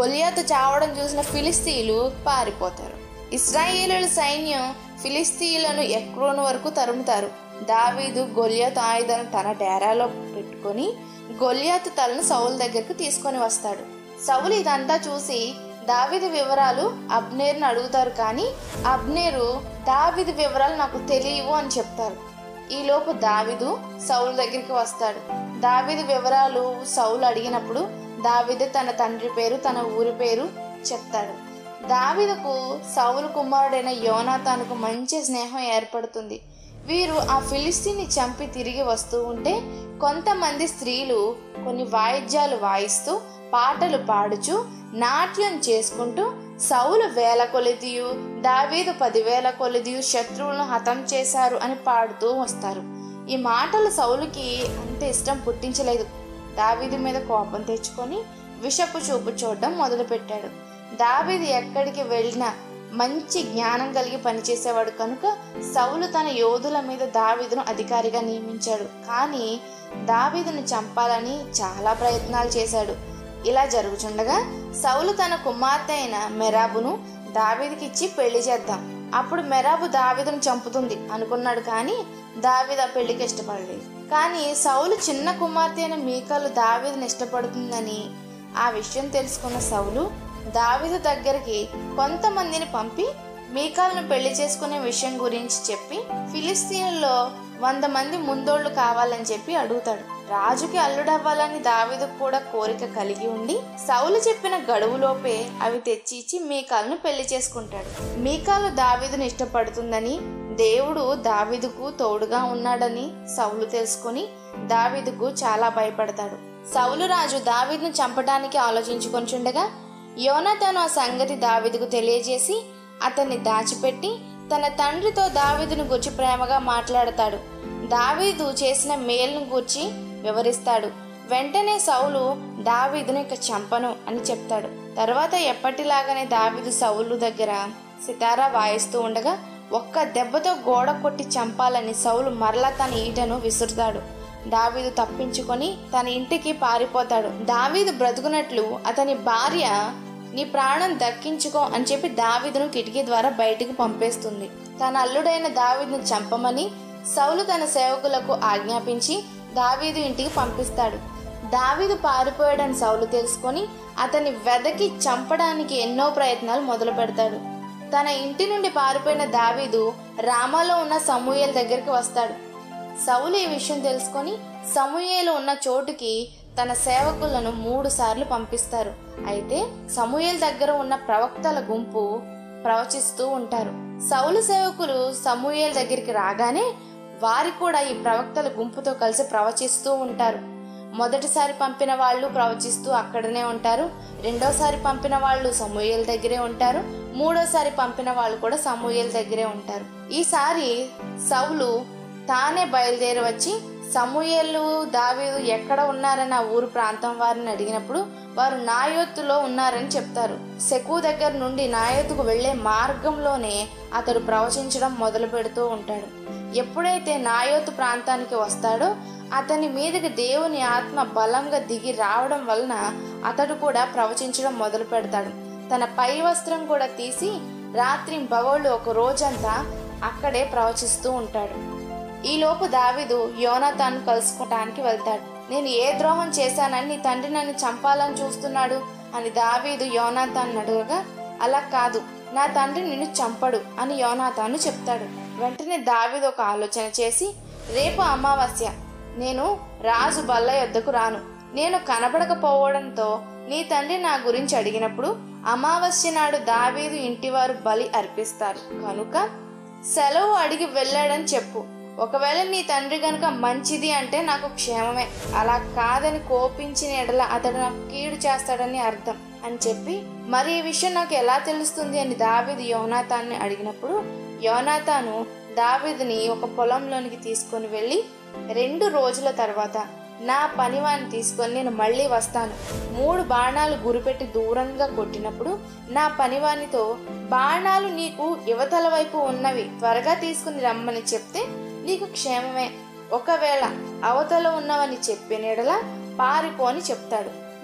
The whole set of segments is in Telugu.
గొలియాతు చావడం చూసిన ఫిలిస్తీయులు పారిపోతారు ఇస్రాయేలుల సైన్యం ఫిలిస్తీయులను ఎక్రోను వరకు తరుముతారు దావీదు గొలియాతు ఆయుధాలను తన డేరాలో పెట్టుకొని గొలియాతు తలను సౌలు దగ్గరకు తీసుకొని వస్తాడు సౌలు ఇదంతా చూసి దావీదు వివరాలు అబ్నేర్ను అడుగుతారు కానీ అబ్నేరు దావీదు వివరాలు నాకు తెలియవు అని చెప్తారు ఈలోపు దావీదు సౌలు దగ్గరికి వస్తాడు దావీదు వివరాలు సౌలు అడిగినప్పుడు దావీదు తన తండ్రి పేరు తన ఊరి పేరు చెప్తాడు దావీదుకు సౌలు కుమారుడైన యోనాతానుకు మంచి స్నేహం ఏర్పడుతుంది వీరు ఆ ఫిలిస్తీన్ని చంపి తిరిగి వస్తూ ఉంటే కొంతమంది స్త్రీలు కొన్ని వాయిద్యాలు వాయిస్తూ పాటలు పాడుచు నాట్యం చేసుకుంటూ సౌలు వేల కొలిదియు దావీదు పదివేల కొలిదియు శత్రువులను హతం చేశారు అని పాడుతూ వస్తారు ఈ మాటలు సౌలుకి అంత ఇష్టం పుట్టించలేదు దావీదు మీద కోపం తెచ్చుకొని విషపు చూపు చూడడం మొదలుపెట్టాడు దావీదు ఎక్కడికి వెళ్ళినా మంచి జ్ఞానం కలిగి పనిచేసేవాడు కనుక సౌలు తన యోధుల మీద దావీదును అధికారిగా నియమించాడు కానీ దావీదును చంపాలని చాలా ప్రయత్నాలు చేశాడు ఇలా జరుగుచుండగా సౌలు తన కుమార్తె అయిన మెరాబును దావీదుకి ఇచ్చి పెళ్లి చేద్దాం అప్పుడు మెరాబు దావీదును చంపుతుంది అనుకున్నాడు కానీ దావీదు ఆ పెళ్లికి ఇష్టపడలేదు కానీ సౌలు చిన్న కుమార్తె అయిన మీకలు దావీదుని ఇష్టపడుతుందని ఆ విషయం తెలుసుకున్న సౌలు దావీదు దగ్గరికి కొంతమందిని పంపి మీకాలను పెళ్లి చేసుకునే విషయం గురించి చెప్పి ఫిలిస్తీన్లో వంద మంది ముందోళ్లు కావాలని చెప్పి అడుగుతాడు రాజుకి అల్లుడవ్వాలని దావీదుకు కూడా కోరిక కలిగి ఉండి సౌలు చెప్పిన గడువులోపే అవి తెచ్చి ఇచ్చి మీకాలను పెళ్లి చేసుకుంటాడు మీకాలు దావీదును ఇష్టపడుతుందని దేవుడు దావీదుకు తోడుగా ఉన్నాడని సౌలు తెలుసుకుని దావీదుకు చాలా భయపడతాడు సౌలు రాజు దావీదును చంపడానికి ఆలోచించుకొనిచుండగా యోనతను ఆ సంగతి దావీదుకు తెలియజేసి అతన్ని దాచిపెట్టి తన తండ్రితో దావీదును గురించి ప్రేమగా మాట్లాడతాడు దావీదు చేసిన మేలును గూర్చి వివరిస్తాడు వెంటనే సౌలు దావీదును ఇక చంపను అని చెప్తాడు తర్వాత ఎప్పటిలాగానే దావీదు సౌలు దగ్గర సితారా వాయిస్తూ ఉండగా ఒక్క దెబ్బతో గోడ కొట్టి చంపాలని సౌలు మరలా తన ఈటను విసురుతాడు దావీదు తప్పించుకొని తన ఇంటికి పారిపోతాడు దావీదు బ్రతుకున్నట్లు అతని భార్య నీ ప్రాణం దక్కించుకో అని చెప్పి దావీదును కిటికీ ద్వారా బయటికి పంపేస్తుంది తన అల్లుడైన దావీదును చంపమని సౌలు తన సేవకులకు ఆజ్ఞాపించి దావీదు ఇంటికి పంపిస్తాడు దావీదు పారిపోయాడని సౌలు తెలుసుకొని అతన్ని వెదకి చంపడానికి ఎన్నో ప్రయత్నాలు మొదలు పెడతాడు తన ఇంటి నుండి పారిపోయిన దావీదు రామాలో ఉన్న సమూయేల్ దగ్గరికి వస్తాడు సౌలు ఈ విషయం తెలుసుకొని సమూయేలు ఉన్న చోటుకి తన సేవకులను మూడు సార్లు పంపిస్తారు అయితే సమూయేల్ దగ్గర ఉన్న ప్రవక్తల గుంపు ప్రవచిస్తూ ఉంటారు సౌలు సేవకులు సమూయేల్ దగ్గరికి రాగానే వారి కూడా ఈ ప్రవక్తల గుంపుతో కలిసి ప్రవచిస్తూ ఉంటారు మొదటిసారి పంపిన వాళ్ళు ప్రవచిస్తూ అక్కడనే ఉంటారు రెండోసారి పంపిన వాళ్ళు సమూయేల్ దగ్గరే ఉంటారు మూడోసారి పంపిన వాళ్ళు కూడా సమూయేల్ దగ్గరే ఉంటారు ఈసారి సౌలు తానే బయలుదేరి వచ్చి సమూయేలు దావీదు ఎక్కడ ఉన్నారని ఆ ఊరు ప్రాంతం వారిని అడిగినప్పుడు వారు నాయోత్తులో ఉన్నారని చెప్తారు సెకు దగ్గర నుండి నాయోత్తుకు వెళ్లే మార్గంలోనే అతడు ప్రవచించడం మొదలు పెడుతూ ఉంటాడు ఎప్పుడైతే నాయోతు ప్రాంతానికి వస్తాడో అతని మీదకి దేవుని ఆత్మ బలంగా దిగి రావడం వలన అతడు కూడా ప్రవచించడం మొదలు పెడతాడు తన పై వస్త్రం కూడా తీసి రాత్రి బగోళ్ళు ఒక రోజంతా అక్కడే ప్రవచిస్తూ ఉంటాడు ఈలోపు దావీదు యోనాతాను కలుసుకోవటానికి వెళ్తాడు నేను ఏ ద్రోహం చేశానని నీ తండ్రి నన్ను చంపాలని చూస్తున్నాడు అని దావీదు యోనాతాను అడగగా అలా కాదు నా తండ్రి నిన్ను చంపడు అని యోనాతాను చెప్తాడు వెంటనే దావీదు ఒక ఆలోచన చేసి రేపు అమావాస్య నేను రాజు బల్ల యొద్దకు రాను నేను కనబడకపోవడంతో నీ తండ్రి నా గురించి అడిగినప్పుడు అమావాస్య నాడు దావీదు ఇంటివారు బలి అర్పిస్తారు కనుక సెలవు అడిగి వెళ్ళాడని చెప్పు ఒకవేళ నీ తండ్రి గనుక మంచిది అంటే నాకు క్షేమమే అలా కాదని కోపించిన ఎడల అతడు నాకు కీడు చేస్తాడని అర్థం అని చెప్పి మరి ఈ విషయం నాకు ఎలా తెలుస్తుంది అని దావీదు యోనాతాన్ని అడిగినప్పుడు యోనాతాను దావీదుని ఒక పొలంలోనికి తీసుకొని వెళ్ళి రెండు రోజుల తర్వాత నా పనివాన్ని తీసుకొని నేను మళ్ళీ వస్తాను మూడు బాణాలు గురిపెట్టి దూరంగా కొట్టినప్పుడు నా పనివానితో బాణాలు నీకు యువతల వైపు ఉన్నవి త్వరగా తీసుకుని రమ్మని చెప్తే నీకు క్షేమమే ఒకవేళ అవతల ఉన్నవని చెప్పినడలా పారిపోని చెప్తాడు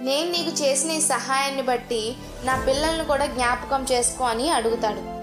నేను నీకు చేసిన ఈ సహాయాన్ని బట్టి నా పిల్లల్ని కూడా జ్ఞాపకం చేసుకో అని అడుగుతాడు